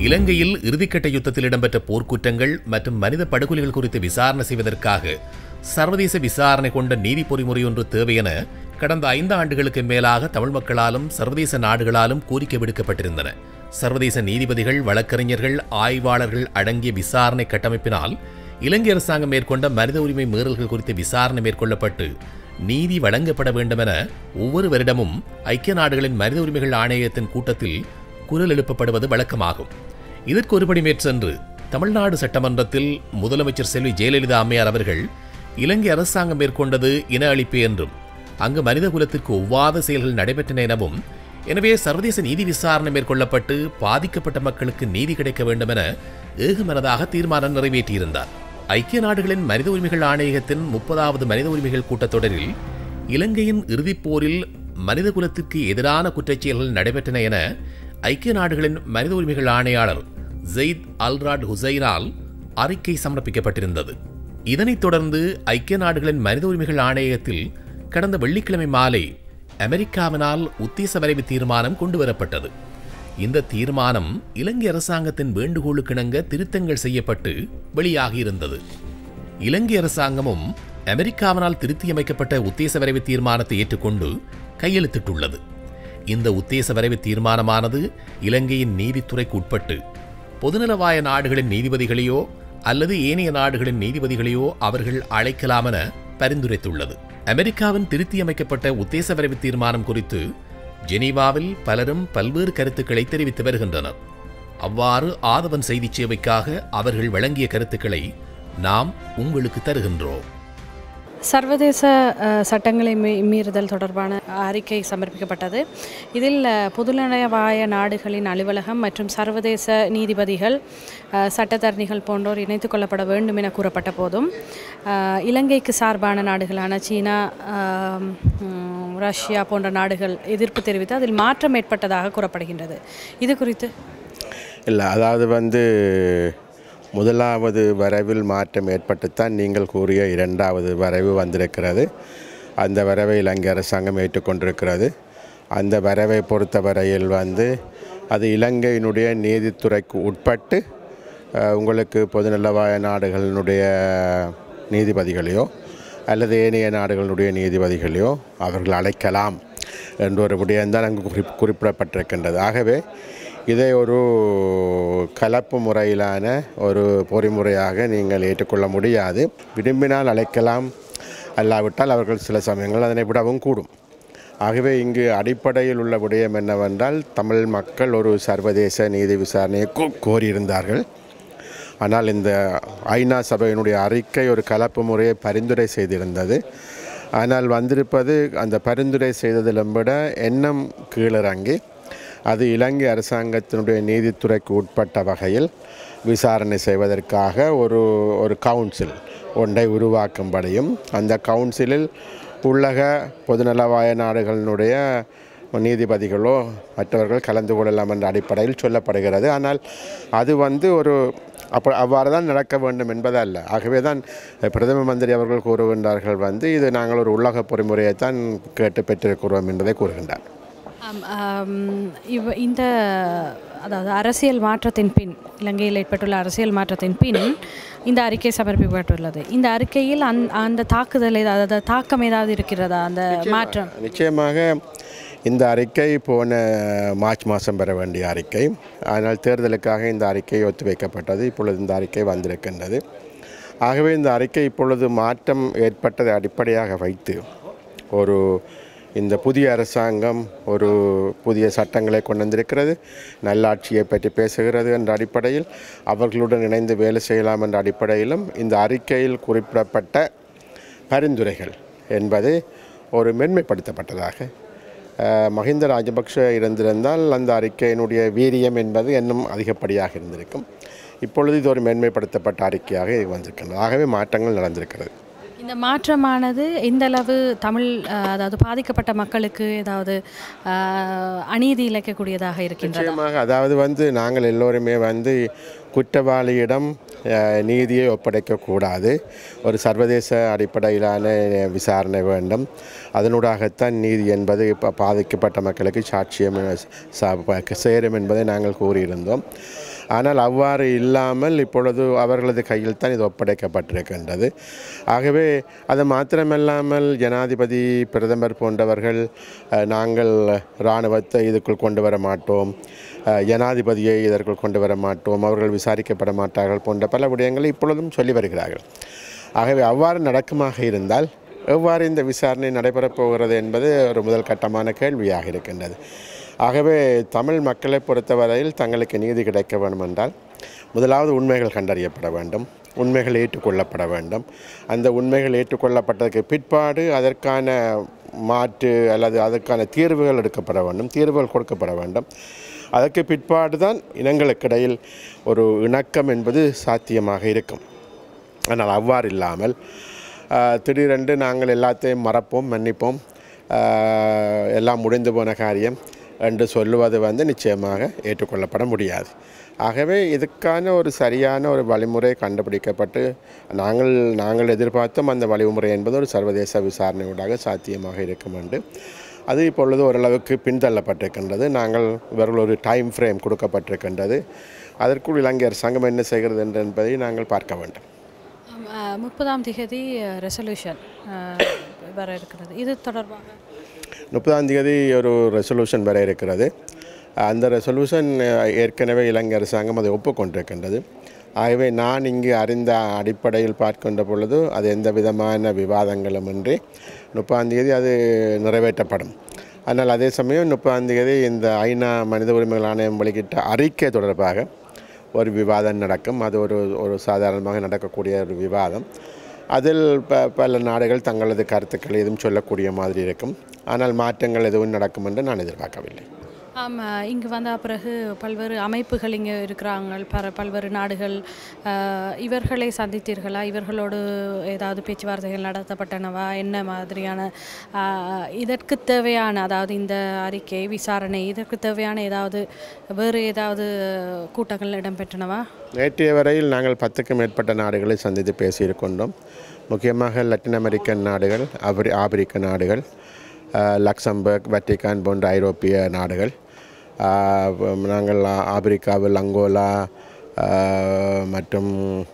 இலங்கையில் இறுதிக்கட்ட யுத்தத்தில் இடம்பெற்ற போர்க்குற்றங்கள் மற்றும் மனித படுகொலைகள் குறித்து விசாரணை செய்வதற்காக சர்வதேச விசாரணை கொண்ட நீதி பொறிமுறை ஒன்று தேவை என கடந்த ஐந்து ஆண்டுகளுக்கு மேலாக தமிழ் மக்களாலும் சர்வதேச நாடுகளாலும் கோரிக்கை விடுக்கப்பட்டிருந்தன சர்வதேச நீதிபதிகள் வழக்கறிஞர்கள் ஆய்வாளர்கள் அடங்கிய விசாரணை கட்டமைப்பினால் இலங்கை அரசாங்கம் மேற்கொண்ட மனித உரிமை மீறல்கள் குறித்து விசாரணை மேற்கொள்ளப்பட்டு நீதி வழங்கப்பட வேண்டுமென ஒவ்வொரு வருடமும் ஐக்கிய நாடுகளின் மனித உரிமைகள் ஆணையத்தின் கூட்டத்தில் குரல் எழுப்பப்படுவது வழக்கமாகும் இதற்கு ஒருபடி மேற்சென்று தமிழ்நாடு சட்டமன்றத்தில் முதலமைச்சர் செல்வி ஜெயலலிதா அம்மையார் அவர்கள் இலங்கை அரசாங்கம் மேற்கொண்டது இன அழிப்பு என்றும் அங்கு மனித குலத்திற்கு ஒவ்வாத செயல்கள் நடைபெற்றன எனவும் எனவே சர்வதேச நீதி விசாரணை மேற்கொள்ளப்பட்டு பாதிக்கப்பட்ட மக்களுக்கு நீதி கிடைக்க வேண்டும் என ஏகமனதாக தீர்மானம் நிறைவேற்றியிருந்தார் ஐக்கிய நாடுகளின் மனித உரிமைகள் ஆணையகத்தின் முப்பதாவது மனித உரிமைகள் கூட்டத்தொடரில் இலங்கையின் இறுதிப் போரில் மனித குலத்திற்கு எதிரான குற்றச்செயல்கள் நடைபெற்றன என ஐக்கிய நாடுகளின் மனித உரிமைகள் ஆணையாளர் ஜெயித் அல்ராட் ஹுசைனால் அறிக்கை சமர்ப்பிக்கப்பட்டிருந்தது இதனைத் தொடர்ந்து ஐக்கிய நாடுகளின் மனித உரிமைகள் ஆணையகத்தில் கடந்த வெள்ளிக்கிழமை மாலை அமெரிக்காவினால் உத்தேச வரைவு தீர்மானம் கொண்டுவரப்பட்டது இந்த தீர்மானம் இலங்கை அரசாங்கத்தின் வேண்டுகோளுக்கிணங்க திருத்தங்கள் செய்யப்பட்டு வெளியாகியிருந்தது இலங்கை அரசாங்கமும் அமெரிக்காவினால் திருத்தியமைக்கப்பட்ட உத்தேச வரைவு தீர்மானத்தை ஏற்றுக்கொண்டு கையெழுத்திட்டுள்ளது இந்த உத்தேச வரைவு தீர்மானமானது இலங்கையின் நீதித்துறைக்கு உட்பட்டு பொதுநலவாய நாடுகளின் நீதிபதிகளையோ அல்லது ஏனைய நாடுகளின் நீதிபதிகளையோ அவர்கள் அழைக்கலாம் என பரிந்துரைத்துள்ளது அமெரிக்காவின் திருத்தியமைக்கப்பட்ட உத்தேச வரைவு தீர்மானம் குறித்து ஜெனீவாவில் பலரும் பல்வேறு கருத்துக்களை தெரிவித்து வருகின்றனர் அவ்வாறு ஆதவன் செய்திச் சேவைக்காக அவர்கள் வழங்கிய கருத்துக்களை நாம் உங்களுக்கு தருகின்றோம் சர்வதேச அஹ், சட்டங்களை மீ மீறுதல் தொடர்பான அறிக்கை சமர்ப்பிக்கப்பட்டது இதில் அஹ், பொதுநலவாய நாடுகளின் அலுவலகம் மற்றும் சர்வதேச நீதிபதிகள் அஹ், சட்டத்தரணிகள் போன்றோர் இணைத்துக் கொள்ளப்பட வேண்டும் என கூறப்பட்ட போதும் அஹ், இலங்கைக்கு சார்பான நாடுகளான சீனா ஆம், ம், ரஷ்யா போன்ற நாடுகள் எதிர்ப்பு தெரிவித்து அதில் மாற்றம் ஏற்பட்டதாக கூறப்படுகின்றது இது குறித்து இல்லை அதாவது வந்து முதலாவது வரைவில் மாற்றம் ஏற்பட்டுத்தான் நீங்கள் கூறிய இரண்டாவது வரைவு வந்திருக்கிறது அந்த வரைவை இலங்கை அரசாங்கம் ஏற்றுக்கொண்டிருக்கிறது அந்த வரைவை பொறுத்தவரையில் வந்து அது இலங்கையினுடைய நீதித்துறைக்கு உட்பட்டு அஹ், உங்களுக்கு பொதுநலவாய நாடுகளினுடைய நீதிபதிகளையோ அல்லது ஏனைய நாடுகளுடைய நீதிபதிகளையோ அவர்கள் அழைக்கலாம் என்ற ஒரு விடயம்தான் அங்கு குறிப் குறிப்பிடப்பட்டிருக்கின்றது ஆகவே இதை ஒரு கலப்பு முறையிலான ஒரு பொறிமுறையாக நீங்கள் ஏற்றுக்கொள்ள முடியாது விரும்பினால் அழைக்கலாம் அல்லாவிட்டால் அவர்கள் சில சமயங்கள் அதனை விடவும் கூடும் ஆகவே இங்கு அடிப்படையில் உள்ள விடயம் என்னவென்றால் தமிழ் மக்கள் ஒரு சர்வதேச நீதி விசாரணையை கோ- கோரியிருந்தார்கள் ஆனால் இந்த ஐநா சபையினுடைய அறிக்கை ஒரு கலப்பு முறையை பரிந்துரை செய்திருந்தது ஆனால் வந்திருப்பது அந்த பரிந்துரை செய்ததிலும் விட எண்ணம் கீழிறங்கி அது இலங்கை அரசாங்கத்தினுடைய நீதித்துறைக்கு உட்பட்ட வகையில் விசாரணை செய்வதற்காக ஒரு ஒரு கவுன்சில் ஒன்றை உருவாக்கும்படியும் அந்த கவுன்சிலில் உள்ளக பொதுநலவாய நாடுகளினுடைய நீதிபதிகளோ மற்றவர்கள் கலந்து கொள்ளலாம் என்ற அடிப்படையில் சொல்லப்படுகிறது ஆனால் அது வந்து ஒரு அப்போ அவ்வாறு தான் நடக்க வேண்டும் என்பது அல்ல ஆகவே தான் பிரதம மந்திரி அவர்கள் கூறுகின்றார்கள் வந்து இது நாங்கள் ஒரு உலக பொறிமுறையை தான் கேட்டு பெற்றிருக்கிறோம் என்பதை கூறுகின்றார் ஆம், ஆம், இவ் இந்த அதாவது அரசியல் மாற்றத்தின் பின் இலங்கையில் ஏற்பட்டுள்ள அரசியல் மாற்றத்தின் பின் இந்த அறிக்கை சமர்ப்பிக்கப்பட்டுள்ளது இந்த அறிக்கையில் அந் அந்த தாக்குதல் ஏதாவது அதாவது தாக்கம் ஏதாவது இருக்கிறதா அந்த மாற்றம் நிச்சயமாக இந்த அறிக்கை போன மார்ச் மாதம் பெற வேண்டிய அறிக்கை ஆனால் தேர்தலுக்காக இந்த அறிக்கை ஒத்திவைக்கப்பட்டது இப்பொழுது இந்த அறிக்கை வந்திருக்கின்றது ஆகவே இந்த அறிக்கை இப்பொழுது மாற்றம் ஏற்பட்டதை அடிப்படையாக வைத்து ஒரு இந்த புதிய அரசாங்கம் ஒரு புதிய சட்டங்களை கொண்டு வந்திருக்கிறது நல்லாட்சியை பற்றி பேசுகிறது என்ற அடிப்படையில் அவர்களுடன் இணைந்து வேலை செய்யலாம் என்ற அடிப்படையிலும் இந்த அறிக்கையில் குறிப்பிடப்பட்ட பரிந்துரைகள் என்பது ஒரு மென்மைப்படுத்தப்பட்டதாக அஹ், மஹிந்த ராஜபக்ஷ இருந்திருந்தால் அந்த அறிக்கையினுடைய வீரியம் என்பது இன்னும் அதிகப்படியாக இருந்திருக்கும் இப்பொழுது இது ஒரு மேன்மைப்படுத்தப்பட்ட அறிக்கையாக இது வந்திருக்கின்றது ஆகவே மாற்றங்கள் நடந்திருக்கிறது இந்த மாற்றமானது எந்த அளவு தமிழ் அஹ், அதாவது பாதிக்கப்பட்ட மக்களுக்கு ஏதாவது அஹ், அநீதி இழைக்கக்கூடியதாக இருக்கின்றது நிச்சயமாக அதாவது வந்து நாங்கள் எல்லோருமே வந்து குற்றவாளியிடம் அஹ், நீதியை ஒப்படைக்கக்கூடாது ஒரு சர்வதேச அடிப்படையிலான விசாரணை வேண்டும் அதனூடாகத்தான் நீதி என்பது இப்போ பாதிக்கப்பட்ட மக்களுக்கு சாட்சியம் ச- ப- சேரும் என்பதை நாங்கள் கூறியிருந்தோம் ஆனால் அவ்வாறு இல்லாமல் இப்பொழுது அவர்களது கையில் தான் இது ஒப்படைக்கப்பட்டிருக்கின்றது ஆகவே அது மாத்திரமல்லாமல் ஜனாதிபதி பிரதமர் போன்றவர்கள் அஹ், நாங்கள் இராணுவத்தை இதுக்குள் கொண்டு வர மாட்டோம் அஹ், ஜனாதிபதியை இதற்குள் கொண்டு வர மாட்டோம் அவர்கள் விசாரிக்கப்பட மாட்டார்கள் போன்ற பல விடயங்களை இப்பொழுதும் சொல்லி வருகிறார்கள் ஆகவே அவ்வாறு நடக்குமாக இருந்தால் எவ்வாறு இந்த விசாரணை நடைபெறப் போகிறது என்பது ஒரு முதல் கட்டமான கேள்வியாக இருக்கின்றது ஆகவே தமிழ் மக்களை பொறுத்தவரையில் தங்களுக்கு நீதி கிடைக்க வேண்டும் என்றால் முதலாவது உண்மைகள் கண்டறியப்பட வேண்டும் உண்மைகள் ஏற்றுக்கொள்ளப்பட வேண்டும் அந்த உண்மைகள் ஏற்றுக்கொள்ளப்பட்டதுக்கு பிற்பாடு அதற்கான மாற்று அல்லது அதற்கான தீர்வுகள் எடுக்கப்பட வேண்டும் தீர்வுகள் கொடுக்கப்பட வேண்டும் அதற்கு பிற்பாடு தான் இனங்களுக்கிடையில் ஒரு இணக்கம் என்பது சாத்தியமாக இருக்கும் ஆனால் அவ்வாறு இல்லாமல் ஆஹ், திடீரென்று நாங்கள் எல்லாத்தையும் மறப்போம் மன்னிப்போம் ஆஹ், எல்லாம் முடிந்து போன காரியம் என்று சொல்லுவது வந்து நிச்சயமாக ஏற்றுக்கொள்ளப்பட முடியாது ஆகவே இதுக்கான ஒரு சரியான ஒரு வழிமுறை கண்டுபிடிக்கப்பட்டு நாங்கள் நாங்கள் எதிர்பார்த்தோம் அந்த வழிமுறை என்பது ஒரு சர்வதேச விசாரணையூடாக சாத்தியமாக இருக்கும் என்று அது இப்பொழுது ஓரளவுக்கு பின்தள்ளப்பட்டிருக்கின்றது நாங்கள் இவர்கள் ஒரு டைம் ஃப்ரேம் கொடுக்கப்பட்டிருக்கின்றது அதற்குள் இலங்கை அரசாங்கம் என்ன செய்கிறது என்று என்பதை நாங்கள் பார்க்க வேண்டும் ஆம், அஹ், முப்பதாம் திகதி ரெசல்யூஷன் வர இருக்கிறது இது தொடர்பாக முப்பதாம் தேதி ஒரு ரெசல்யூஷன் வர இருக்கிறது அந்த ரெசல்யூஷன் ஏற்கனவே இலங்கை அரசாங்கம் அதை ஒப்புக்கொண்டிருக்கின்றது ஆகவே நான் இங்கு அறிந்த அடிப்படையில் பார்க்கின்ற பொழுது அது எந்த விதமான விவாதங்களும் இன்றி முப்பதாம் தேதி அது நிறைவேற்றப்படும் ஆனால் அதே சமயம் முப்பதாம் தேதி இந்த ஐநா மனித உரிமைகள் ஆணையம் வெளியிட்ட அறிக்கை தொடர்பாக ஒரு விவாதம் நடக்கும் அது ஒரு ஒரு சாதாரணமாக நடக்கக்கூடிய ஒரு விவாதம் அதில் ப பல நாடுகள் தங்களது கருத்துக்கள் எதுவும் சொல்லக்கூடிய மாதிரி இருக்கும் ஆனால் மாற்றங்கள் எதுவும் நடக்கும் என்று நான் எதிர்பார்க்கவில்லை ஆமாம் இங்கே வந்த பிறகு பல்வேறு அமைப்புகள் இங்கே இருக்கிறாங்க பல பல்வேறு நாடுகள் அஹ், இவர்களை சந்தித்தீர்களா இவர்களோடு ஏதாவது பேச்சுவார்த்தைகள் நடத்தப்பட்டனவா என்ன மாதிரியான அஹ், இதற்கு தேவையான அதாவது இந்த அறிக்கை விசாரணை இதற்கு தேவையான ஏதாவது வேறு ஏதாவது கூட்டங்கள் இடம்பெற்றனவா நேற்றைய வரையில் நாங்கள் பத்துக்கும் மேற்பட்ட நாடுகளை சந்தித்து பேசியிருக்கின்றோம் முக்கியமாக லட்டின் அமெரிக்கன் நாடுகள் ஆபிரி ஆப்பிரிக்க நாடுகள் அஹ், லக்சம்பர்க் வட்டிகான் போன்ற ஐரோப்பிய நாடுகள் அஹ், நாங்கள் ஆ- ஆப்பிரிக்காவில் அங்கோலா அஹ், மற்றும்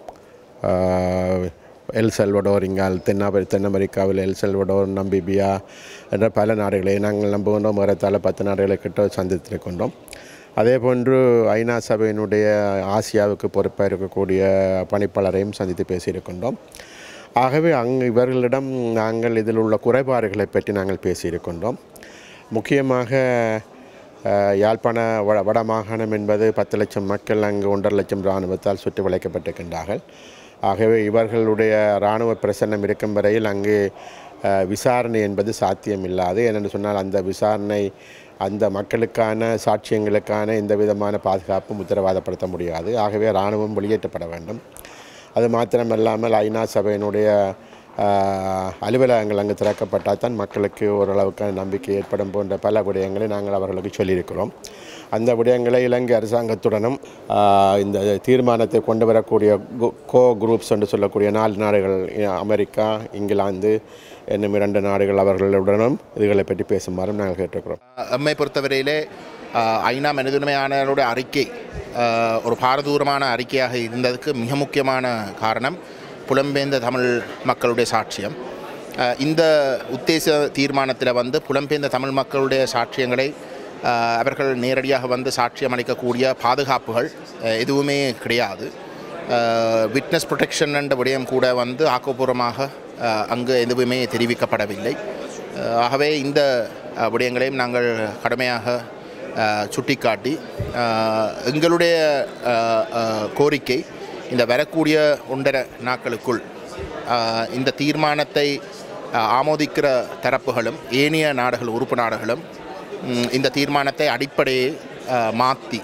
அஹ், எல் செல்வடோர் இங்கால் தென்னாபரி தென் அமெரிக்காவில் எல் செல்வடோர் நம்பிபியா என்ற பல நாடுகளை நாங்கள் நம்புகின்றோம் ஏறத்தாழ பத்து நாடுகளை கிட்ட சந்தித்திருக்கின்றோம் அதே போன்று ஐநா சபையினுடைய ஆசியாவுக்கு பொறுப்பாக இருக்கக்கூடிய பணிப்பாளரையும் சந்தித்து பேசியிருக்கின்றோம் ஆகவே அங்கு இவர்களிடம் நாங்கள் இதில் உள்ள குறைபாடுகளை பற்றி நாங்கள் பேசியிருக்கின்றோம் முக்கியமாக அஹ், யாழ்ப்பாண வட வட மாகாணம் என்பது பத்து லட்சம் மக்கள் அங்கு ஒன்றரை லட்சம் இராணுவத்தால் சுற்றி வளைக்கப்பட்டிருக்கின்றார்கள் ஆகவே இவர்களுடைய இராணுவ பிரசன்னம் இருக்கும் வரையில் அங்கு அஹ், விசாரணை என்பது சாத்தியமில்லாது ஏனென்று சொன்னால் அந்த விசாரணை அந்த மக்களுக்கான சாட்சியங்களுக்கான எந்த விதமான பாதுகாப்பும் உத்தரவாதப்படுத்த முடியாது ஆகவே இராணுவம் வெளியேற்றப்பட வேண்டும் அது மாத்திரமல்லாமல் ஐநா சபையினுடைய ஆஹ், அலுவலகங்கள் அங்கு திறக்கப்பட்டால் தான் மக்களுக்கு ஓரளவுக்கான நம்பிக்கை ஏற்படும் போன்ற பல விடயங்களை நாங்கள் அவர்களுக்கு சொல்லியிருக்கிறோம் அந்த விடயங்களை இலங்கை அரசாங்கத்துடனும் ஆஹ், இந்த தீர்மானத்தை கொண்டு வரக்கூடிய கோ- கோ குரூப்ஸ் என்று சொல்லக்கூடிய நாலு நாடுகள் இ- அமெரிக்கா இங்கிலாந்து என்னும் இரண்டு நாடுகள் அவர்களுடனும் இதுகளை பற்றி பேசுமாறும் நாங்கள் கேட்டிருக்கிறோம் எம்மை பொறுத்தவரையிலே ஆஹ், ஐநா மனிதுரிமை ஆணையருடைய அறிக்கை ஆஹ், ஒரு பாரதூரமான அறிக்கையாக இருந்ததுக்கு மிக முக்கியமான காரணம் புலம்பெயர்ந்த தமிழ் மக்களுடைய சாட்சியம் ஆஹ், இந்த உத்தேச தீர்மானத்தில் வந்து புலம்பெயர்ந்த தமிழ் மக்களுடைய சாட்சியங்களை ஆஹ், அவர்கள் நேரடியாக வந்து சாட்சியம் அளிக்கக்கூடிய பாதுகாப்புகள் ஆஹ், எதுவுமே கிடையாது விட்னஸ் ப்ரொடெக்ஷன் என்ற விடயம் கூட வந்து ஆக்கப்பூர்வமாக ஆஹ், அங்கு எதுவுமே தெரிவிக்கப்படவில்லை ஆஹ், ஆகவே இந்த ஆஹ், விடயங்களையும் நாங்கள் கடுமையாக ஆஹ், சுட்டிக்காட்டி ஆஹ், எங்களுடைய ஆஹ், ஆஹ், கோரிக்கை இந்த வரக்கூடிய ஒன்றரை நாட்களுக்குள் ஆஹ், இந்த தீர்மானத்தை ஆஹ், ஆமோதிக்கிற தரப்புகளும் ஏனைய நாடுகள் உறுப்பு நாடுகளும் ம், இந்த தீர்மானத்தை அடிப்படையை மாற்றி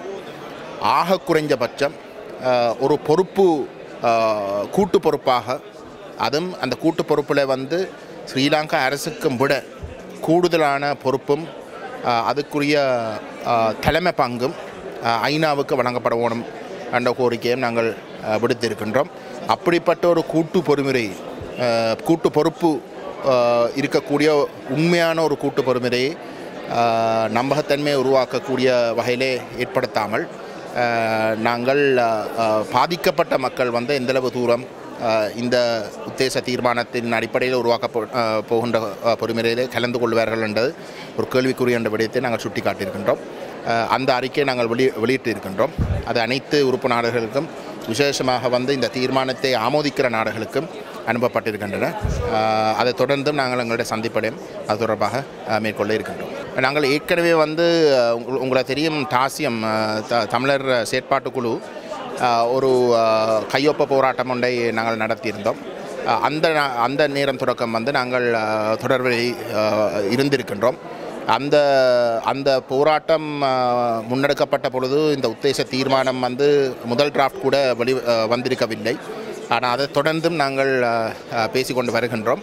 ஆக குறைஞ்சபட்சம் ஆஹ், ஒரு பொறுப்பு ஆஹ், கூட்டு பொறுப்பாக அதுவும் அந்த கூட்டு பொறுப்பில் வந்து ஸ்ரீலங்கா அரசுக்கும் விட கூடுதலான பொறுப்பும் ஆஹ், அதுக்குரிய ஆஹ், தலைமை பங்கும் ஆஹ், ஐநாவுக்கு வழங்கப்பட வேணும் என்ற கோரிக்கையும் நாங்கள் ஆஹ், விடுத்திருக்கின்றோம் அப்படிப்பட்ட ஒரு கூட்டு பொறுமுறை ஆஹ், கூட்டு பொறுப்பு ஆஹ், இருக்கக்கூடிய உண்மையான ஒரு கூட்டு பொறுமுறையை ஆஹ், நம்பகத்தன்மையை உருவாக்கக்கூடிய வகையிலே ஏற்படுத்தாமல் அஹ், நாங்கள் அஹ், அஹ், பாதிக்கப்பட்ட மக்கள் வந்து எந்தளவு தூரம் அஹ், இந்த உத்தேச தீர்மானத்தின் அடிப்படையில் உருவாக்க போ- அஹ், போகின்ற அஹ், பொறிமுறையிலே கலந்து கொள்வார்கள் என்றது ஒரு கேள்விக்குரிய என்ற விடயத்தை நாங்கள் சுட்டி காட்டியிருக்கின்றோம் அஹ், அந்த அறிக்கையை நாங்கள் வெளி வெளியிட்டு இருக்கின்றோம் அது அனைத்து உறுப்பு நாடுகளுக்கும் விசேஷமாக வந்து இந்த தீர்மானத்தை ஆமோதிக்கிற நாடுகளுக்கும் அனுப்பப்பட்டிருக்கின்றன அஹ், அதைத் தொடர்ந்தும் நாங்கள் எங்களுடைய சந்திப்படையும் அது தொடர்பாக அஹ், மேற்கொள்ள இருக்கின்றோம் நாங்கள் ஏற்கனவே வந்து அஹ், உங்க- உங்களுக்கு தெரியும் தாசியம் அஹ், த- தமிழர் செயற்பாட்டுக்குழு அஹ், ஒரு அஹ், கையொப்ப போராட்டம் ஒன்றை நாங்கள் நடத்தியிருந்தோம் அஹ், அந்த நா- அந்த நேரம் தொடக்கம் வந்து நாங்கள் அஹ், தொடர்பில் அஹ், இருந்திருக்கின்றோம் அந்த அந்த போராட்டம் அஹ், முன்னெடுக்கப்பட்ட பொழுது இந்த உத்தேச தீர்மானம் வந்து முதல் டிராஃப்ட் கூட வெளி அஹ், வந்திருக்கவில்லை ஆனால் அதை தொடர்ந்தும் நாங்கள் அஹ், அஹ், பேசிக்கொண்டு வருகின்றோம்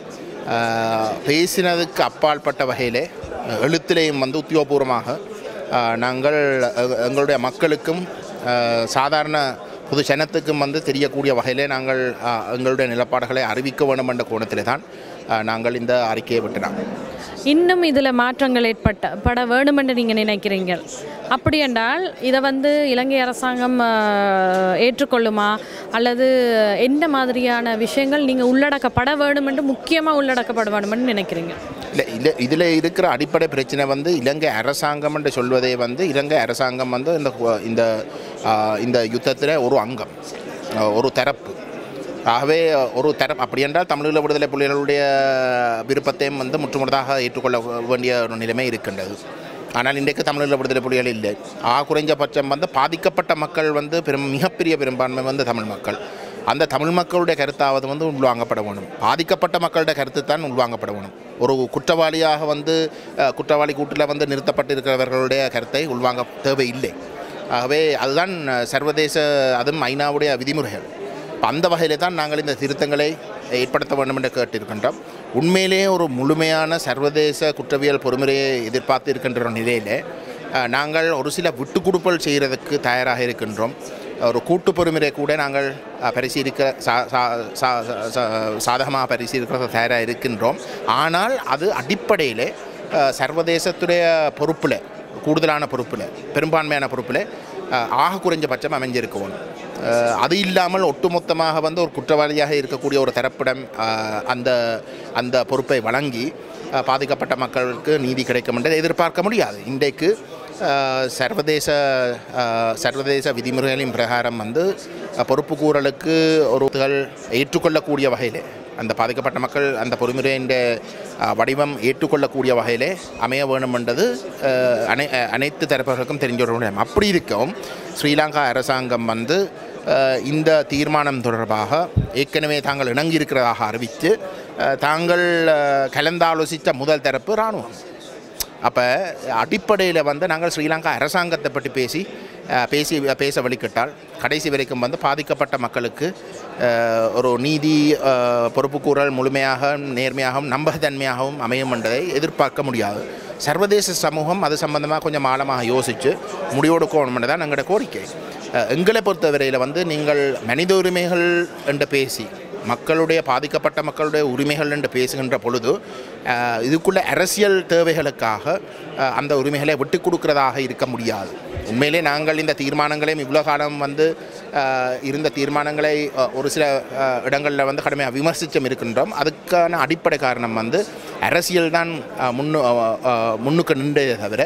அஹ், பேசினதுக்கு அப்பாற்பட்ட வகையிலே அஹ், எழுத்திலேயும் வந்து உத்தியோகபூர்வமாக அஹ், நாங்கள் எ- எங்களுடைய மக்களுக்கும் அஹ், சாதாரண பொது ஜனத்துக்கும் வந்து தெரியக்கூடிய வகையிலே நாங்கள் அஹ், எங்களுடைய நிலப்பாடுகளை அறிவிக்க வேண்டும் என்ற கோணத்திலே தான் அஹ், நாங்கள் இந்த அறிக்கையை விட்டுனாங்க இன்னும் இதில் மாற்றங்கள் ஏற்பட்ட பட வேணுமென்று நீங்கள் நினைக்கிறீங்க அப்படி என்றால் இதை வந்து இலங்கை அரசாங்கம் ஆஹ், ஏற்றுக்கொள்ளுமா அல்லது எந்த மாதிரியான விஷயங்கள் நீங்கள் உள்ளடக்கப்பட வேணுமென்று முக்கியமாக உள்ளடக்கப்பட வேணுமென்று நினைக்கிறீங்க இல்லை இல்லை இதில் இருக்கிற அடிப்படை பிரச்சனை வந்து இலங்கை அரசாங்கம் என்று சொல்வதே வந்து இலங்கை அரசாங்கம் வந்து இந்த கு- இந்த ஆஹ், இந்த யுத்தத்தில் ஒரு அங்கம் ஆஹ், ஒரு தரப்பு ஆகவே ஒரு தரம் அப்படி என்றால் தமிழீழ விடுதலை புலிகளுடைய விருப்பத்தையும் வந்து முற்றுமுழுதாக ஏற்றுக்கொள்ள வேண்டிய ஒரு நிலைமை இருக்கின்றது ஆனால் இன்றைக்கு தமிழீழ விடுதலை புலிகள் இல்லை ஆ குறைஞ்சபட்சம் வந்து பாதிக்கப்பட்ட மக்கள் வந்து பெரும் மிகப்பெரிய பெரும்பான்மை வந்து தமிழ் மக்கள் அந்த தமிழ் மக்களுடைய கருத்தாவது வந்து உள்வாங்கப்பட வேணும் பாதிக்கப்பட்ட மக்களுடைய கருத்து தான் உள்வாங்கப்பட வேணும் ஒரு குற்றவாளியாக வந்து அஹ், குற்றவாளி கூட்டில் வந்து நிறுத்தப்பட்டிருக்கிறவர்களுடைய கருத்தை உள்வாங்க தேவையில்லை ஆகவே அதுதான் அஹ், சர்வதேச அதுவும் ஐநாவுடைய விதிமுறைகள் அப்ப அந்த வகையிலே தான் நாங்கள் இந்த திருத்தங்களை ஏற்படுத்த வேண்டும் என்று கேட்டிருக்கின்றோம் உண்மையிலேயே ஒரு முழுமையான சர்வதேச குற்றவியல் பொறுமுறையை எதிர்பார்த்து இருக்கின்ற ஒரு நிலையிலே அஹ், நாங்கள் ஒரு சில விட்டு கொடுப்பல் செய்கிறதுக்கு தயாராக இருக்கின்றோம் ஒரு கூட்டு பொறுமுறை கூட நாங்கள் அஹ், பரிசீலிக்க சா சா- சா- சா- சாதகமாக பரிசீலிக்க தயாராக இருக்கின்றோம் ஆனால் அது அடிப்படையிலே அஹ், சர்வதேசத்துடைய பொறுப்பில் கூடுதலான பொறுப்பில் பெரும்பான்மையான பொறுப்பில் அஹ், ஆக குறைஞ்சபட்சம் அமைஞ்சிருக்கணும் அஹ், அது இல்லாமல் ஒட்டுமொத்தமாக வந்து ஒரு குற்றவாளியாக இருக்கக்கூடிய ஒரு தரப்பிடம் அஹ், அந்த அந்த பொறுப்பை வழங்கி அஹ், பாதிக்கப்பட்ட மக்களுக்கு நீதி கிடைக்கும் என்று எதிர்பார்க்க முடியாது இன்றைக்கு அஹ், சர்வதேச அஹ், சர்வதேச விதிமுறைகளின் பிரகாரம் வந்து அஹ், பொறுப்புக்கூறலுக்கு ஒரு ஒருத்தர்கள் ஏற்றுக்கொள்ளக்கூடிய வகையிலே அந்த பாதிக்கப்பட்ட மக்கள் அந்த பொறிமுறையின் அஹ், வடிவம் ஏற்றுக்கொள்ளக்கூடிய வகையிலே அமைய வேணும் என்றது அஹ், அனை அஹ், அனைத்து தரப்புகளுக்கும் தெரிஞ்ச ஒரு விடயம். அப்படி இருக்கும் ஸ்ரீலங்கா அரசாங்கம் வந்து அஹ், இந்த தீர்மானம் தொடர்பாக ஏற்கனவே தாங்கள் இணங்கியிருக்கிறதாக அறிவித்து அஹ், தாங்கள் அஹ், கலந்தாலோசித்த முதல் தரப்பு இராணுவம் அப்போ அடிப்படையில் வந்து நாங்கள் ஸ்ரீலங்கா அரசாங்கத்தை பற்றி பேசி அஹ், பேசி பேச வழிக்கிட்டால் கடைசி வரைக்கும் வந்து பாதிக்கப்பட்ட மக்களுக்கு அஹ், ஒரு நீதி அஹ், பொறுப்புக்கூறல் முழுமையாக நேர்மையாகவும் நம்பகத்தன்மையாகவும் அமையும் என்பதை எதிர்பார்க்க முடியாது சர்வதேச சமூகம் அது சம்பந்தமாக கொஞ்சம் ஆழமாக யோசித்து முடிவெடுக்கணும் தான் எங்களோட கோரிக்கை அஹ், எங்களை பொறுத்தவரையில் வந்து நீங்கள் மனித உரிமைகள் என்று பேசி மக்களுடைய பாதிக்கப்பட்ட மக்களுடைய உரிமைகள் என்று பேசுகின்ற பொழுது அஹ், இதுக்குள்ள அரசியல் தேவைகளுக்காக அஹ், அந்த உரிமைகளை விட்டு கொடுக்கிறதாக இருக்க முடியாது உண்மையிலே நாங்கள் இந்த தீர்மானங்களையும் இவ்வளோ காலம் வந்து அஹ், இருந்த தீர்மானங்களை அஹ், ஒரு சில அஹ், இடங்களில் வந்து கடுமையாக விமர்சிச்சும் இருக்கின்றோம் அதுக்கான அடிப்படை காரணம் வந்து அரசியல் தான் அஹ், முன்னு அஹ், அஹ், முன்னுக்கு நின்றே தவிர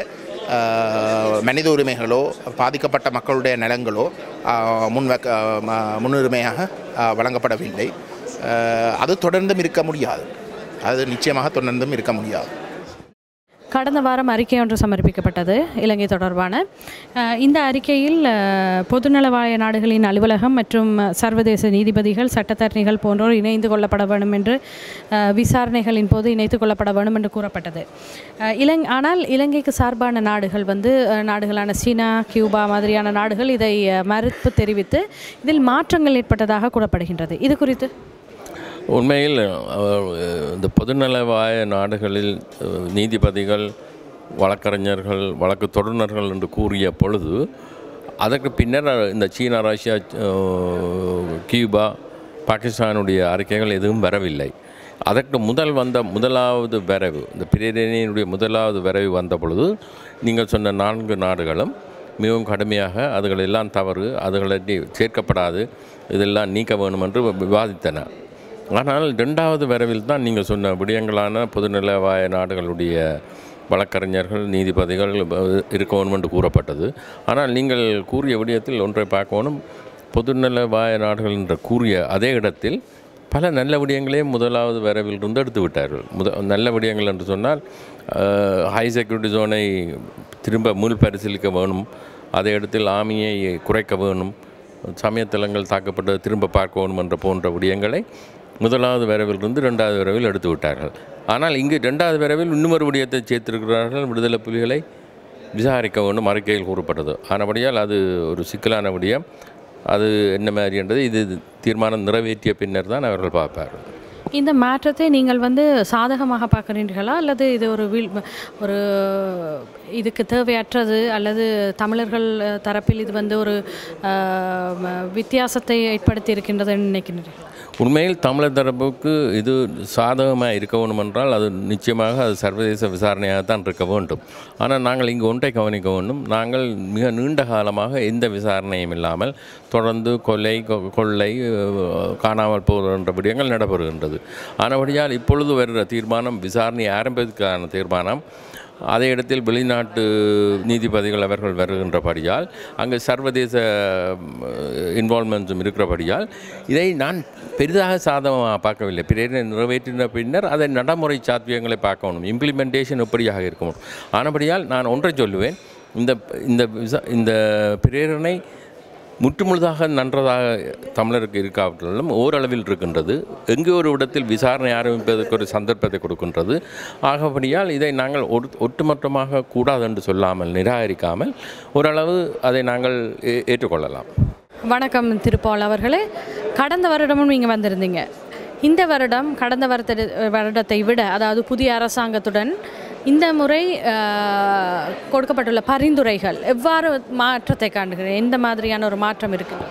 அஹ், மனித உரிமைகளோ பாதிக்கப்பட்ட மக்களுடைய நலங்களோ அஹ், முன் வைக்க அஹ், ம- முன்னுரிமையாக அஹ், வழங்கப்படவில்லை அஹ், அது தொடர்ந்தும் இருக்க முடியாது அது நிச்சயமாக தொடர்ந்தும் இருக்க முடியாது கடந்த வாரம் அறிக்கை ஒன்று சமர்ப்பிக்கப்பட்டது இலங்கை தொடர்பான அஹ், இந்த அறிக்கையில் அஹ், பொதுநலவாய நாடுகளின் அலுவலகம் மற்றும் சர்வதேச நீதிபதிகள் சட்டத்தரணிகள் போன்றோர் இணைந்து கொள்ளப்பட வேண்டும் என்று அஹ், விசாரணைகளின் போது இணைத்து கொள்ளப்பட வேண்டும் என்று கூறப்பட்டது அஹ், இலங் ஆனால் இலங்கைக்கு சார்பான நாடுகள் வந்து அஹ், நாடுகளான சீனா கியூபா மாதிரியான நாடுகள் இதை அஹ், மறுப்பு தெரிவித்து இதில் மாற்றங்கள் ஏற்பட்டதாக கூறப்படுகின்றது இது குறித்து உண்மையில் அவர், இந்த பொதுநலவாய நாடுகளில் அஹ், நீதிபதிகள் வழக்கறிஞர்கள் வழக்கு தொடர்நர்கள் என்று கூறிய பொழுது அதற்கு பின்னர் இந்த சீனா ரஷ்யா அஹ், கியூபா பாகிஸ்தானுடைய அறிக்கைகள் எதுவும் வரவில்லை அதற்கு முதல் வந்த முதலாவது வரைவு இந்த பிரேரணியினுடைய முதலாவது வரைவு வந்த பொழுது நீங்கள் சொன்ன நான்கு நாடுகளும் மிகவும் கடுமையாக அதுகள் எல்லாம் தவறு அதுகளை சேர்க்கப்படாது இதெல்லாம் நீக்க வேணும் என்று விவாதித்தன ஆனால் ரெண்டாவது வரவில் தான் நீங்கள் சொன்ன விடயங்களான பொதுநலவாய நாடுகளுடைய வழக்கறிஞர்கள் நீதிபதிகள் இருக்க வேணும் என்று கூறப்பட்டது ஆனால் நீங்கள் கூறிய விடயத்தில் ஒன்றை பார்க்கணும் பொதுநலவாய நாடுகள் என்று கூறிய அதே இடத்தில் பல நல்ல விடயங்களையும் முதலாவது வரவில் இருந்து எடுத்து விட்டார்கள் முத நல்ல விடயங்கள் என்று சொன்னால் ஹை செக்யூரிட்டி ஜோனை திரும்ப மீள் பரிசீலிக்க வேணும் அதே இடத்தில் ஆமியை குறைக்க வேணும் சமயத்தலங்கள் தாக்கப்பட்டு திரும்ப பார்க்க வேணும் என்ற போன்ற விடயங்களை முதலாவது வரவிலிருந்து ரெண்டாவது வரவில் எடுத்து விட்டார்கள் ஆனால் இங்கு ரெண்டாவது வரவில் இன்னுமொரு விடயத்தை சேர்த்திருக்கிறார்கள் விடுதலை புலிகளை விசாரிக்க வேண்டும் அறிக்கையில் கூறப்பட்டது ஆனபடியால் அது ஒரு சிக்கலான விடயம் அது என்ன மாதிரி என்றது இது தீர்மானம் நிறைவேற்றிய பின்னர் தான் அவர்கள் பார்ப்பார்கள் இந்த மாற்றத்தை நீங்கள் வந்து சாதகமாக பார்க்குறீர்களா அல்லது இது ஒரு வீழ் ஒரு இதுக்கு தேவையற்றது அல்லது தமிழர்கள் அஹ், தரப்பில் இது வந்து ஒரு அஹ், ம- வித்தியாசத்தை ஏற்படுத்தி இருக்கின்றதுன்னு நினைக்கிறீர்கள் உண்மையில் தமிழர் தரப்புக்கு இது சாதகமாக இருக்க வேண்டும் என்றால் அது நிச்சயமாக அது சர்வதேச விசாரணையாக தான் இருக்க வேண்டும் ஆனால் நாங்கள் இங்கு ஒன்றை கவனிக்க வேண்டும் நாங்கள் மிக நீண்ட காலமாக எந்த விசாரணையும் இல்லாமல் தொடர்ந்து கொலை கொ- கொள்ளை அஹ், காணாமல் போகின்ற விடயங்கள் நடைபெறுகின்றது ஆனபடியால் இப்பொழுது வருகிற தீர்மானம் விசாரணை ஆரம்பிப்பதற்கான தீர்மானம் அதே இடத்தில் வெளிநாட்டு நீதிபதிகள் அவர்கள் வருகின்றபடியால் அங்கு சர்வதேச இன்வால்மெண்ட்ஸும் இருக்கிறபடியால் இதை நான் பெரிதாக சாதகமாக பார்க்கவில்லை பிரேரணை நிறைவேற்றின பின்னர் அதை நடைமுறை சாத்தியங்களை பார்க்கணும் இம்ப்ளிமெண்டேஷன் எப்படியாக இருக்கணும் ஆனபடியால் நான் ஒன்றை சொல்லுவேன் இந்த இந்த விசா இந்த பிரேரணை முற்றுமுழுதாக நன்றதாக தமிழருக்கு இருக்காவிட்டாலும் ஓரளவில் இருக்கின்றது எங்கே ஒரு இடத்தில் விசாரணை ஆரம்பிப்பதற்கு ஒரு சந்தர்ப்பத்தை கொடுக்கின்றது ஆகபடியால் இதை நாங்கள் ஒரு ஒட்டுமொத்தமாக கூடாது என்று சொல்லாமல் நிராகரிக்காமல் ஓரளவு அதை நாங்கள் ஏ- ஏற்றுக்கொள்ளலாம் வணக்கம் திருப்பால் அவர்களே கடந்த வருடமும் நீங்கள் வந்திருந்தீங்க இந்த வருடம் கடந்த வருட வருடத்தை விட அதாவது புதிய அரசாங்கத்துடன் இந்த முறை அஹ், கொடுக்கப்பட்டுள்ள பரிந்துரைகள் எவ்வாறு மாற்றத்தை காண்கிறேன் எந்த மாதிரியான ஒரு மாற்றம் இருக்குது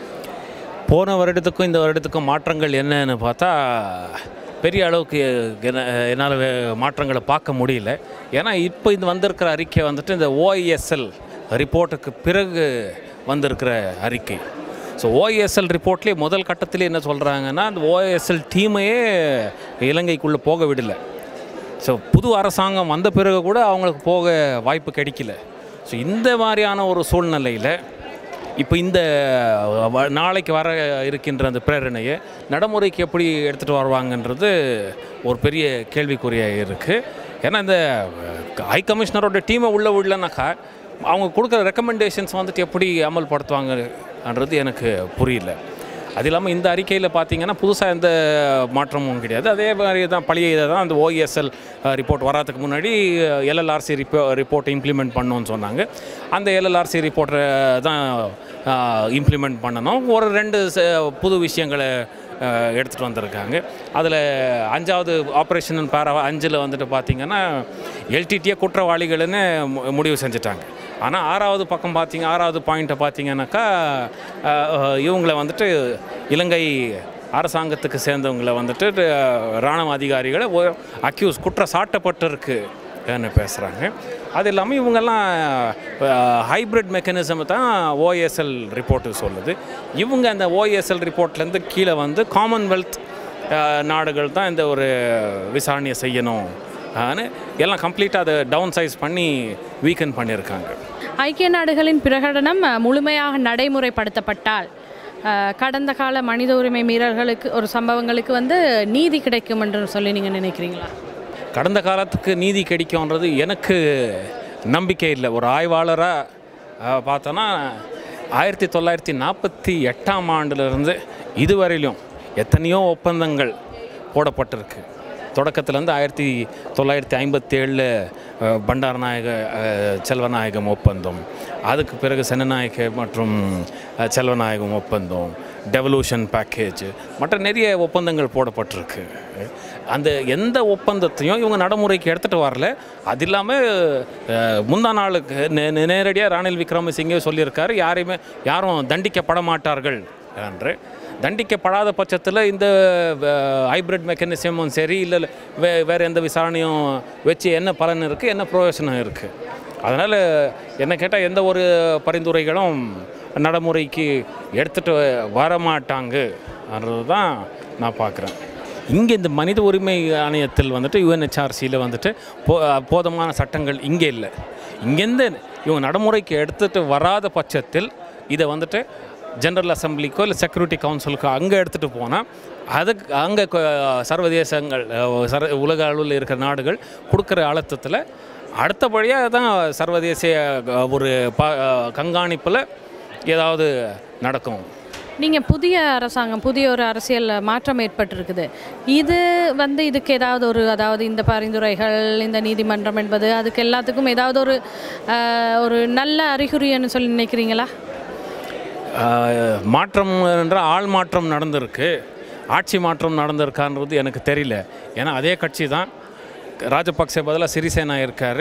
போன வருடத்துக்கும் இந்த வருடத்துக்கும் மாற்றங்கள் என்னன்னு பார்த்தா பெரிய அளவுக்கு என்ன என்னால் மாற்றங்களை பார்க்க முடியல ஏன்னா இப்போ இந்த வந்திருக்கிற அறிக்கை வந்துட்டு இந்த ஓஐஎஸ்எல் ரிப்போர்ட்டுக்கு பிறகு வந்திருக்கிற அறிக்கை ஸோ ஓஐஎஸ்எல் ரிப்போர்ட்லேயே முதல் கட்டத்திலே என்ன சொல்கிறாங்கன்னா அந்த ஓஐஎஸ்எல் டீமையே இலங்கைக்குள்ளே போக விடலை ஸோ புது அரசாங்கம் வந்த பிறகு கூட அவங்களுக்கு போக வாய்ப்பு கிடைக்கல ஸோ இந்த மாதிரியான ஒரு சூழ்நிலையில் இப்போ இந்த வ- நாளைக்கு வர இருக்கின்ற அந்த பிரேரணையை நடைமுறைக்கு எப்படி எடுத்துகிட்டு வருவாங்கன்றது ஒரு பெரிய கேள்விக்குறியாக இருக்குது ஏன்னா இந்த ஹை கமிஷனரோட டீமை உள்ளே விடலனாக்கா அவங்க கொடுக்குற ரெக்கமெண்டேஷன்ஸ் வந்துட்டு எப்படி அமல்படுத்துவாங்கன்றது எனக்கு புரியல அது இல்லாமல் இந்த அறிக்கையில் பார்த்தீங்கன்னா புதுசாக எந்த மாற்றமும் கிடையாது அதே மாதிரி தான் பழைய இதை தான் அந்த ஓஇஎஸ்எல் ரிப்போர்ட் வராதுக்கு முன்னாடி எல்எல்ஆர்சி ரிப்போ ரிப்போர்ட்டை இம்ப்ளிமெண்ட் பண்ணணும்னு சொன்னாங்க அந்த எல்எல்ஆர்சி ரிப்போர்ட்டை தான் இம்ப்ளிமெண்ட் பண்ணணும் ஒரு ரெண்டு ச- புது விஷயங்களை எடுத்துகிட்டு வந்திருக்காங்க அதில் அஞ்சாவது ஆப்ரேஷன் பேரா அஞ்சில் வந்துட்டு பார்த்தீங்கன்னா எல்டிடிஏ குற்றவாளிகள்னு மு- முடிவு செஞ்சுட்டாங்க ஆனால் ஆறாவது பக்கம் பார்த்தீங்க ஆறாவது பாயிண்ட்டை பார்த்தீங்கன்னாக்கா அஹ், அஹ், இவங்களை வந்துட்டு இலங்கை அரசாங்கத்துக்கு சேர்ந்தவங்களை வந்துட்டு அஹ், இராணுவ அதிகாரிகளை அக்யூஸ் குற்றம் சாட்டப்பட்டிருக்கு ன்னு பேசுகிறாங்க அது இல்லாமல் இவங்கெல்லாம் ஹைப்ரிட் மெக்கானிசம் தான் ஓஎஸ்எல் ரிப்போர்ட்டு சொல்லுது இவங்க அந்த ஓஎஸ்எல் ரிப்போர்ட்லேருந்து கீழே வந்து காமன்வெல்த் அஹ், நாடுகள் தான் இந்த ஒரு விசாரணையை செய்யணும் ஆன்னு எல்லாம் கம்ப்ளீட்டாக அதை டவுன் சைஸ் பண்ணி வீக்கன் பண்ணியிருக்காங்க ஐக்கிய நாடுகளின் பிரகடனம் அஹ், முழுமையாக நடைமுறைப்படுத்தப்பட்டால் அஹ், கடந்த கால மனித உரிமை மீறல்களுக்கு ஒரு சம்பவங்களுக்கு வந்து நீதி கிடைக்கும் என்று சொல்லி நீங்கள் நினைக்கிறீங்களா கடந்த காலத்துக்கு நீதி கிடைக்கும்ன்றது எனக்கு நம்பிக்கை இல்லை ஒரு ஆய்வாளராக பார்த்தோன்னா ஆயிரத்தி தொள்ளாயிரத்தி நாற்பத்தி எட்டாம் ஆண்டிலிருந்து இதுவரையிலும் எத்தனையோ ஒப்பந்தங்கள் போடப்பட்டிருக்கு தொடக்கத்துலேருந்து ஆயிரத்தி தொள்ளாயிரத்தி ஐம்பத்தி ஏழில் பண்டாரநாயக அஹ், செல்வநாயகம் ஒப்பந்தம் அதுக்கு பிறகு சென்னநாயக மற்றும் அஹ், செல்வநாயகம் ஒப்பந்தம் டெவல்யூஷன் பேக்கேஜ் மற்ற நிறைய ஒப்பந்தங்கள் போடப்பட்டிருக்கு அந்த எந்த ஒப்பந்தத்தையும் இவங்க நடைமுறைக்கு எடுத்துகிட்டு வரல அது இல்லாமல் முந்தா நாளுக்கு நே- நே- நேரடியாக ராணில் விக்ரமசிங்கே சொல்லியிருக்காரு யாரையுமே யாரும் தண்டிக்கப்பட மாட்டார்கள் என்று தண்டிக்கப்படாத பட்சத்தில் இந்த ஹைப்ரிட் மெக்கானிசமும் சரி இல்லை வே வேறு எந்த விசாரணையும் வச்சு என்ன பலன் இருக்குது என்ன பிரயோஜனம் இருக்குது அதனால் என்ன கேட்டால் எந்த ஒரு பரிந்துரைகளும் நடைமுறைக்கு எடுத்துகிட்டு வரமாட்டாங்கன்றது தான் நான் பார்க்குறேன் இங்கே இந்த மனித உரிமை ஆணையத்தில் வந்துட்டு யுஎன்ஹெச்ஆர்சியில் வந்துட்டு போ போதுமான சட்டங்கள் இங்கே இல்லை இங்கேருந்து இவங்க நடைமுறைக்கு எடுத்துகிட்டு வராத பட்சத்தில் இதை வந்துட்டு ஜெனரல் அசம்பிளிக்கோ இல்லை செக்யூரிட்டி கவுன்சிலுக்கோ அங்கே எடுத்துகிட்டு போனால் அதுக்கு அங்கே சர்வதேசங்கள் அஹ், சர உலக அளவில் இருக்கிற நாடுகள் கொடுக்குற அழுத்தத்தில் அடுத்தபடியாக தான் சர்வதேச அஹ், ஒரு ப கண்காணிப்பில் ஏதாவது நடக்கும் நீங்கள் புதிய அரசாங்கம் புதிய ஒரு அரசியல் மாற்றம் ஏற்பட்டிருக்குது இது வந்து இதுக்கு ஏதாவது ஒரு அதாவது இந்த பரிந்துரைகள் இந்த நீதிமன்றம் என்பது அதுக்கு எல்லாத்துக்கும் ஏதாவது ஒரு அஹ், ஒரு நல்ல அறிகுறின்னு சொல்லி நினைக்கிறீங்களா ஆஹ், மாற்றம் என்ற ஆள் மாற்றம் நடந்திருக்கு ஆட்சி மாற்றம் நடந்திருக்கான்றது எனக்கு தெரியல ஏன்னா அதே கட்சி தான் ராஜபக்சே பதிலாக சிறிசேனா இருக்கார்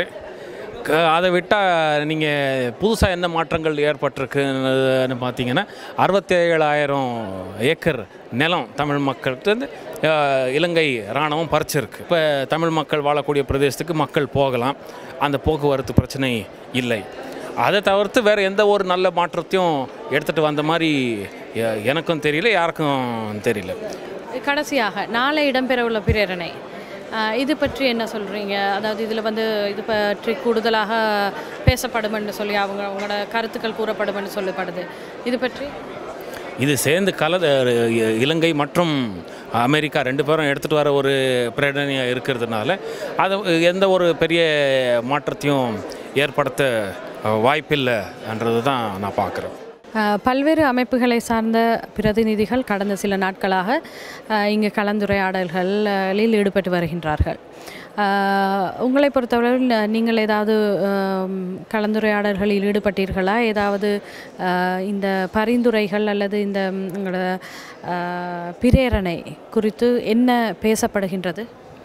அதை விட்டால் நீங்கள் புதுசாக என்ன மாற்றங்கள் ஏற்பட்டிருக்குன்னு பார்த்தீங்கன்னா அறுபத்தேழாயிரம் ஏக்கர் நிலம் தமிழ் மக்கள்கிட்ட ஆஹ், இலங்கை இராணுவம் பறிச்சிருக்கு இப்போ தமிழ் மக்கள் வாழக்கூடிய பிரதேசத்துக்கு மக்கள் போகலாம் அந்த போக்குவரத்து பிரச்சனை இல்லை அதை தவிர்த்து வேறு எந்த ஒரு நல்ல மாற்றத்தையும் எடுத்துகிட்டு வந்த மாதிரி எ- எனக்கும் தெரியல யாருக்கும் தெரியல கடைசியாக நாளை இடம்பெறவுள்ள பிரேரணை அஹ், இது பற்றி என்ன சொல்கிறீங்க அதாவது இதில் வந்து இது பற்றி கூடுதலாக பேசப்படுமென்னு சொல்லி அவங்க அவங்களோட கருத்துக்கள் கூறப்படுமென்னு சொல்லப்படுது இது பற்றி இது சேர்ந்து கல இ- இலங்கை மற்றும் அமெரிக்கா ரெண்டு பேரும் எடுத்துகிட்டு வர ஒரு பிரேரணையாக இருக்கிறதுனால அது எந்த ஒரு பெரிய மாற்றத்தையும் ஏற்படுத்த அஹ், வாய்ப்பில்லைன்றது தான் நான் பார்க்குறேன் அஹ், பல்வேறு அமைப்புகளை சார்ந்த பிரதிநிதிகள் கடந்த சில நாட்களாக அஹ், இங்கு கலந்துரையாடல்களில் ஈடுபட்டு வருகின்றார்கள் அஹ், உங்களை பொறுத்தவரையில் ந- நீங்கள் ஏதாவது அம், கலந்துரையாடல்களில் ஈடுபட்டீர்களா ஏதாவது அஹ், இந்த பரிந்துரைகள் அல்லது இந்த ம், உங்களோட அஹ், பிரேரணை குறித்து என்ன பேசப்படுகின்றது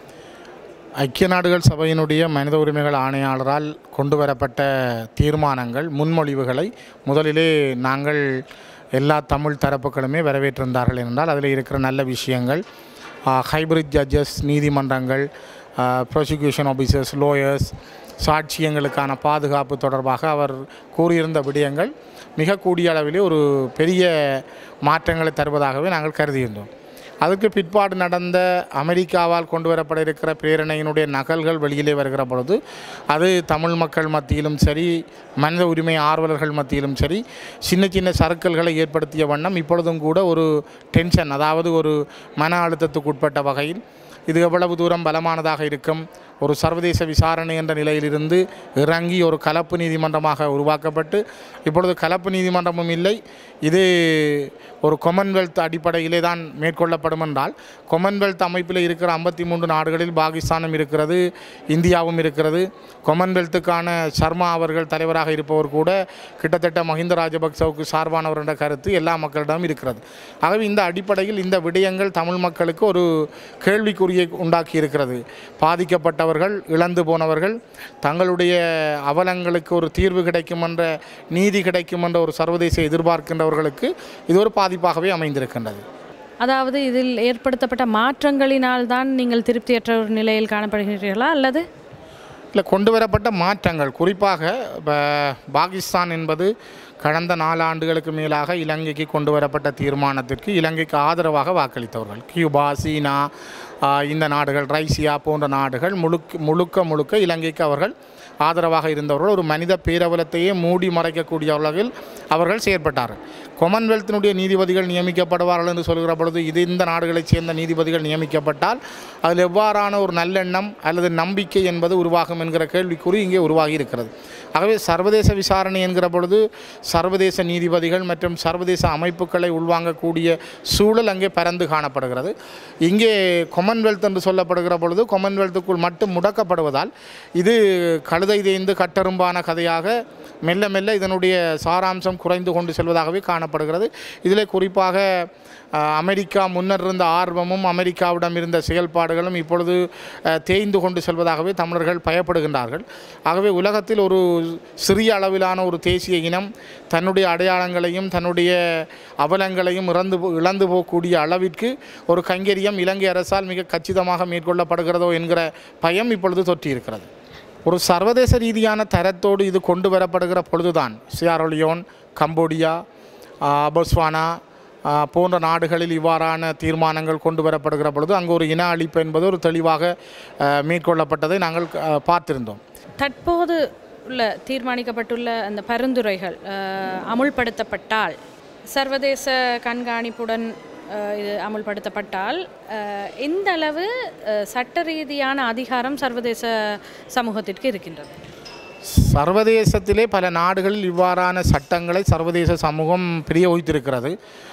ஐக்கிய நாடுகள் சபையினுடைய மனித உரிமைகள் ஆணையாளரால் கொண்டு வரப்பட்ட தீர்மானங்கள் முன்மொழிவுகளை முதலிலே நாங்கள் எல்லா தமிழ் தரப்புகளுமே வரவேற்றிருந்தார்கள் என்றால் அதில் இருக்கிற நல்ல விஷயங்கள் ஹைபிரிட் ஜட்ஜஸ் நீதிமன்றங்கள் ப்ராசிக்யூஷன் ஆஃபீஸர்ஸ் லோயர்ஸ் சாட்சியங்களுக்கான பாதுகாப்பு தொடர்பாக அவர் கூறியிருந்த விடயங்கள் மிக கூடிய அளவிலே ஒரு பெரிய மாற்றங்களை தருவதாகவே நாங்கள் கருதியிருந்தோம் அதற்கு பிற்பாடு நடந்த அமெரிக்காவால் கொண்டு வரப்பட இருக்கிற பிரேரணையினுடைய நகல்கள் வெளியிலே வருகிற பொழுது அது தமிழ் மக்கள் மத்தியிலும் சரி மனித உரிமை ஆர்வலர்கள் மத்தியிலும் சரி சின்ன சின்ன சறுக்கல்களை ஏற்படுத்திய வண்ணம் இப்பொழுதும் கூட ஒரு டென்ஷன் அதாவது ஒரு மன அழுத்தத்துக்கு உட்பட்ட வகையில் இது எவ்வளவு தூரம் பலமானதாக இருக்கும் ஒரு சர்வதேச விசாரணை என்ற நிலையிலிருந்து இறங்கி ஒரு கலப்பு நீதிமன்றமாக உருவாக்கப்பட்டு இப்பொழுது கலப்பு நீதிமன்றமும் இல்லை இது ஒரு கொமன்வெல்த் அடிப்படையிலே தான் மேற்கொள்ளப்படும் என்றால் கொமன்வெல்த் அமைப்பில் இருக்கிற ஐம்பத்தி மூன்று நாடுகளில் பாகிஸ்தானும் இருக்கிறது இந்தியாவும் இருக்கிறது கொமன்வெல்த்துக்கான சர்மா அவர்கள் தலைவராக இருப்பவர் கூட கிட்டத்தட்ட மஹிந்த ராஜபக்சவுக்கு சார்பானவர் என்ற கருத்து எல்லா மக்களிடமும் இருக்கிறது ஆகவே இந்த அடிப்படையில் இந்த விடயங்கள் தமிழ் மக்களுக்கு ஒரு கேள்விக்குறியை உண்டாக்கி இருக்கிறது பாதிக்கப்பட்டவர்கள் இழந்து போனவர்கள் தங்களுடைய அவலங்களுக்கு ஒரு தீர்வு கிடைக்கும் என்ற நீதி கிடைக்கும் என்ற ஒரு சர்வதேச எதிர்பார்க்கின்றவர்களுக்கு இது ஒரு பாதிப்பாகவே அமைந்திருக்கின்றது அதாவது இதில் ஏற்படுத்தப்பட்ட மாற்றங்களினால் தான் நீங்கள் திருப்தியற்ற ஒரு நிலையில் காணப்படுகிறீர்களா அல்லது இல்லை கொண்டு வரப்பட்ட மாற்றங்கள் குறிப்பாக இப்போ பாகிஸ்தான் என்பது கடந்த நாலு ஆண்டுகளுக்கு மேலாக இலங்கைக்கு கொண்டு வரப்பட்ட தீர்மானத்திற்கு இலங்கைக்கு ஆதரவாக வாக்களித்தவர்கள் கியூபா சீனா ஆஹ், இந்த நாடுகள் ரைசியா போன்ற நாடுகள் முழுக்க முழுக்க முழுக்க இலங்கைக்கு அவர்கள் ஆதரவாக இருந்தவர்கள் ஒரு மனித பேரவலத்தையே மூடி மறைக்கக்கூடிய அளவில் அவர்கள் செயற்பட்டார்கள் கொமன்வெல்த்தினுடைய நீதிபதிகள் நியமிக்கப்படுவார்கள் என்று சொல்கிற பொழுது இது இந்த நாடுகளைச் சேர்ந்த நீதிபதிகள் நியமிக்கப்பட்டால் அதில் எவ்வாறான ஒரு நல்லெண்ணம் அல்லது நம்பிக்கை என்பது உருவாகும் என்கிற கேள்விக்குறி இங்கே உருவாகி இருக்கிறது ஆகவே சர்வதேச விசாரணை என்கிற பொழுது சர்வதேச நீதிபதிகள் மற்றும் சர்வதேச அமைப்புகளை உள்வாங்கக்கூடிய சூழல் அங்கே பரந்து காணப்படுகிறது இங்கே கொமன்வெல்த் என்று சொல்லப்படுகிற பொழுது கொமன்வெல்த்துக்குள் மட்டும் முடக்கப்படுவதால் இது கழுதை தேய்ந்து கட்டெரும்பான கதையாக மெல்ல மெல்ல இதனுடைய சாராம்சம் குறைந்து கொண்டு செல்வதாகவே காணப்படுகிறது இதில் குறிப்பாக அஹ், அமெரிக்கா முன்னர் இருந்த ஆர்வமும் அமெரிக்காவிடம் இருந்த செயல்பாடுகளும் இப்பொழுது அஹ், தேய்ந்து கொண்டு செல்வதாகவே தமிழர்கள் பயப்படுகின்றார்கள் ஆகவே உலகத்தில் ஒரு சிறிய அளவிலான ஒரு தேசிய இனம் தன்னுடைய அடையாளங்களையும் தன்னுடைய அவலங்களையும் இறந்து போ- இழந்து போகக்கூடிய அளவிற்கு ஒரு கைங்கரியம் இலங்கை அரசால் மிக கச்சிதமாக மேற்கொள்ளப்படுகிறதோ என்கிற பயம் இப்பொழுது தொற்றியிருக்கிறது ஒரு சர்வதேச ரீதியான தரத்தோடு இது கொண்டு வரப்படுகிற பொழுதுதான் சியாரோலியோன் கம்போடியா ஆஹ், பொஸ்வானா ஆஹ், போன்ற நாடுகளில் இவ்வாறான தீர்மானங்கள் கொண்டு வரப்படுகிற பொழுது அங்கு ஒரு இன அழிப்பு என்பது ஒரு தெளிவாக ஆஹ், மேற்கொள்ளப்பட்டதை நாங்கள் ஆஹ், பார்த்திருந்தோம் தற்போது உள்ள தீர்மானிக்கப்பட்டுள்ள அந்த பரிந்துரைகள் அஹ், அமுல்படுத்தப்பட்டால் சர்வதேச கண்காணிப்புடன் அஹ், இது அமுல்படுத்தப்பட்டால் அஹ், எந்த அளவு அஹ், சட்ட ரீதியான அதிகாரம் சர்வதேச சமூகத்திற்கு இருக்கின்றது சர்வதேசத்திலே பல நாடுகளில் இவ்வாறான சட்டங்களை சர்வதேச சமூகம் பிரயோகித்திருக்கிறது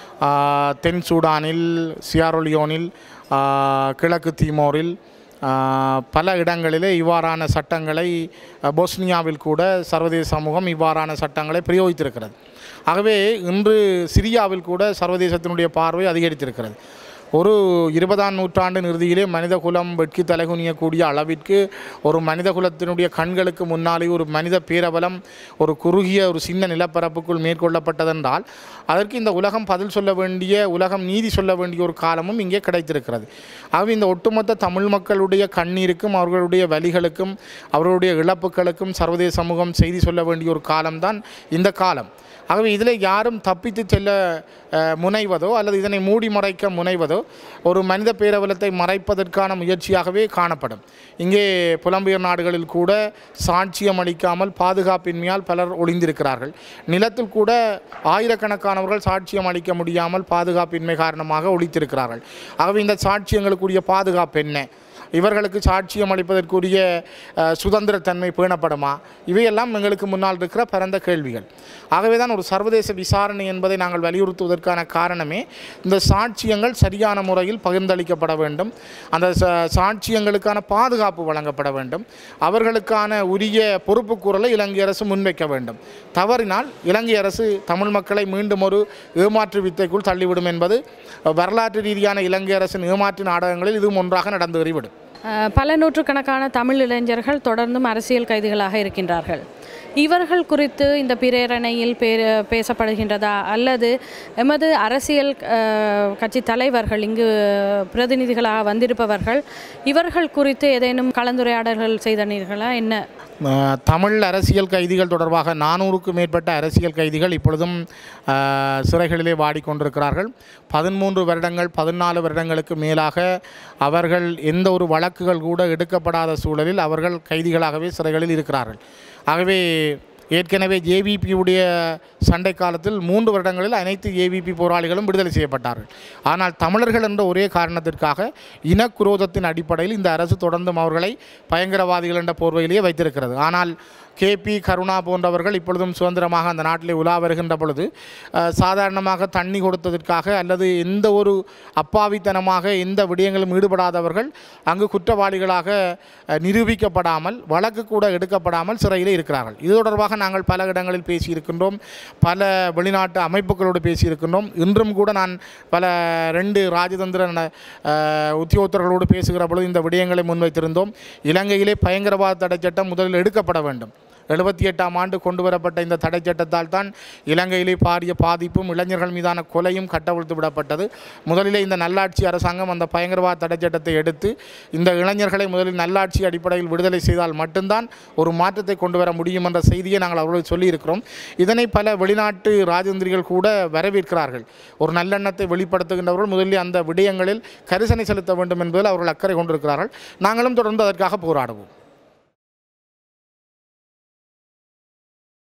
ஆஹ், தென் சூடானில் சியாரோலியோனில் ஆஹ், கிழக்கு தீமோரில் ஆஹ், பல இடங்களிலே இவ்வாறான சட்டங்களை அஹ், போஸ்னியாவில் கூட சர்வதேச சமூகம் இவ்வாறான சட்டங்களை பிரயோகித்திருக்கிறது ஆகவே இன்று சிரியாவில் கூட சர்வதேசத்தினுடைய பார்வை அதிகரித்திருக்கிறது ஒரு இருபதாம் நூற்றாண்டு இறுதியிலே மனித குலம் வெட்கி தலைகுனியக்கூடிய அளவிற்கு ஒரு மனித குலத்தினுடைய கண்களுக்கு முன்னாலே ஒரு மனித பேரபலம் ஒரு குறுகிய ஒரு சின்ன நிலப்பரப்புக்குள் மேற்கொள்ளப்பட்டதென்றால் அதற்கு இந்த உலகம் பதில் சொல்ல வேண்டிய உலகம் நீதி சொல்ல வேண்டிய ஒரு காலமும் இங்கே கிடைத்திருக்கிறது ஆகவே இந்த ஒட்டுமொத்த தமிழ் மக்களுடைய கண்ணீருக்கும் அவர்களுடைய வலிகளுக்கும் அவர்களுடைய இழப்புகளுக்கும் சர்வதேச சமூகம் செய்தி சொல்ல வேண்டிய ஒரு காலம்தான் இந்த காலம் ஆகவே இதில் யாரும் தப்பித்து செல்ல அஹ், முனைவதோ அல்லது இதனை மூடி மறைக்க முனைவதோ ஒரு மனித பேரவலத்தை மறைப்பதற்கான முயற்சியாகவே காணப்படும் இங்கே புலம்பெயர் நாடுகளில் கூட சாட்சியம் அளிக்காமல் பாதுகாப்பின்மையால் பலர் ஒளிந்திருக்கிறார்கள் நிலத்தில் கூட ஆயிரக்கணக்கானவர்கள் சாட்சியம் அளிக்க முடியாமல் பாதுகாப்பின்மை காரணமாக ஒழித்திருக்கிறார்கள் ஆகவே இந்த சாட்சியங்களுக்குரிய பாதுகாப்பு என்ன இவர்களுக்கு சாட்சியம் அளிப்பதற்குரிய அஹ், சுதந்திரத்தன்மை பேணப்படுமா இவையெல்லாம் எங்களுக்கு முன்னால் இருக்கிற பரந்த கேள்விகள் ஆகவே தான் ஒரு சர்வதேச விசாரணை என்பதை நாங்கள் வலியுறுத்துவதற்கான காரணமே இந்த சாட்சியங்கள் சரியான முறையில் பகிர்ந்தளிக்கப்பட வேண்டும் அந்த ச- சாட்சியங்களுக்கான பாதுகாப்பு வழங்கப்பட வேண்டும் அவர்களுக்கான உரிய பொறுப்புக்கூறலை இலங்கை அரசு முன்வைக்க வேண்டும் தவறினால் இலங்கை அரசு தமிழ் மக்களை மீண்டும் ஒரு ஏமாற்று வித்தைக்குள் தள்ளிவிடும் என்பது அஹ், வரலாற்று ரீதியான இலங்கை அரசின் ஏமாற்று நாடகங்களில் இதுவும் ஒன்றாக நடந்து வருவிடும் அஹ், பல நூற்றுக்கணக்கான தமிழ் இளைஞர்கள் தொடர்ந்தும் அரசியல் கைதிகளாக இருக்கின்றார்கள் இவர்கள் குறித்து இந்த பிரேரணையில் பே பேசப்படுகின்றதா அல்லது எமது அரசியல் அஹ், கட்சி தலைவர்கள் இங்கு பிரதிநிதிகளாக வந்திருப்பவர்கள் இவர்கள் குறித்து ஏதேனும் கலந்துரையாடல்கள் செய்தனீர்களா என்ன அஹ், தமிழ் அரசியல் கைதிகள் தொடர்பாக நானூறுக்கும் மேற்பட்ட அரசியல் கைதிகள் இப்பொழுதும் அஹ், சிறைகளிலே வாடிக்கொண்டிருக்கிறார்கள் பதிமூன்று வருடங்கள் பதினாலு வருடங்களுக்கு மேலாக அவர்கள் எந்த ஒரு வழக்குகள் கூட எடுக்கப்படாத சூழலில் அவர்கள் கைதிகளாகவே சிறைகளில் இருக்கிறார்கள் ஆகவே ஏற்கனவே ஜேவிபியுடைய சண்டை காலத்தில் மூன்று வருடங்களில் அனைத்து ஏவிபி போராளிகளும் விடுதலை செய்யப்பட்டார்கள் ஆனால் தமிழர்கள் என்ற ஒரே காரணத்திற்காக இனக்குரோதத்தின் அடிப்படையில் இந்த அரசு தொடர்ந்தும் அவர்களை பயங்கரவாதிகள் என்ற போர்வையிலேயே வைத்திருக்கிறது ஆனால் கேபி கருணா போன்றவர்கள் இப்பொழுதும் சுதந்திரமாக அந்த நாட்டிலே உலா வருகின்ற பொழுது அஹ், சாதாரணமாக தண்ணி கொடுத்ததற்காக அல்லது எந்த ஒரு அப்பாவித்தனமாக எந்த விடயங்களும் ஈடுபடாதவர்கள் அங்கு குற்றவாளிகளாக அஹ், நிரூபிக்கப்படாமல் வழக்கு கூட எடுக்கப்படாமல் சிறையிலே இருக்கிறார்கள் இது தொடர்பாக நாங்கள் பல இடங்களில் பேசியிருக்கின்றோம் பல வெளிநாட்டு அமைப்புகளோடு பேசியிருக்கின்றோம் இன்றும் கூட நான் பல ரெண்டு ராஜதந்திர ந- அஹ், உத்தியோகத்தர்களோடு பேசுகிற பொழுது இந்த விடயங்களை முன்வைத்திருந்தோம் இலங்கையிலே பயங்கரவாத தடை சட்டம் முதலில் எடுக்கப்பட வேண்டும் எழுபத்தி எட்டாம் ஆண்டு கொண்டு வரப்பட்ட இந்த தடை சட்டத்தால் தான் இலங்கையிலே பாரிய பாதிப்பும் இளைஞர்கள் மீதான கொலையும் கட்டவிழ்த்து விடப்பட்டது முதலிலே இந்த நல்லாட்சி அரசாங்கம் அந்த பயங்கரவாத தடை சட்டத்தை எடுத்து இந்த இளைஞர்களை முதலில் நல்லாட்சி அடிப்படையில் விடுதலை செய்தால் மட்டும்தான் ஒரு மாற்றத்தை கொண்டு வர முடியும் என்ற செய்தியை நாங்கள் அவர்களுக்கு சொல்லியிருக்கிறோம் இதனை பல வெளிநாட்டு ராஜேந்திரிகள் கூட வரவேற்கிறார்கள் ஒரு நல்லெண்ணத்தை வெளிப்படுத்துகின்றவர்கள் முதலில் அந்த விடயங்களில் கரிசனை செலுத்த வேண்டும் என்பதில் அவர்கள் அக்கறை கொண்டிருக்கிறார்கள் நாங்களும் தொடர்ந்து அதற்காக போராடுவோம்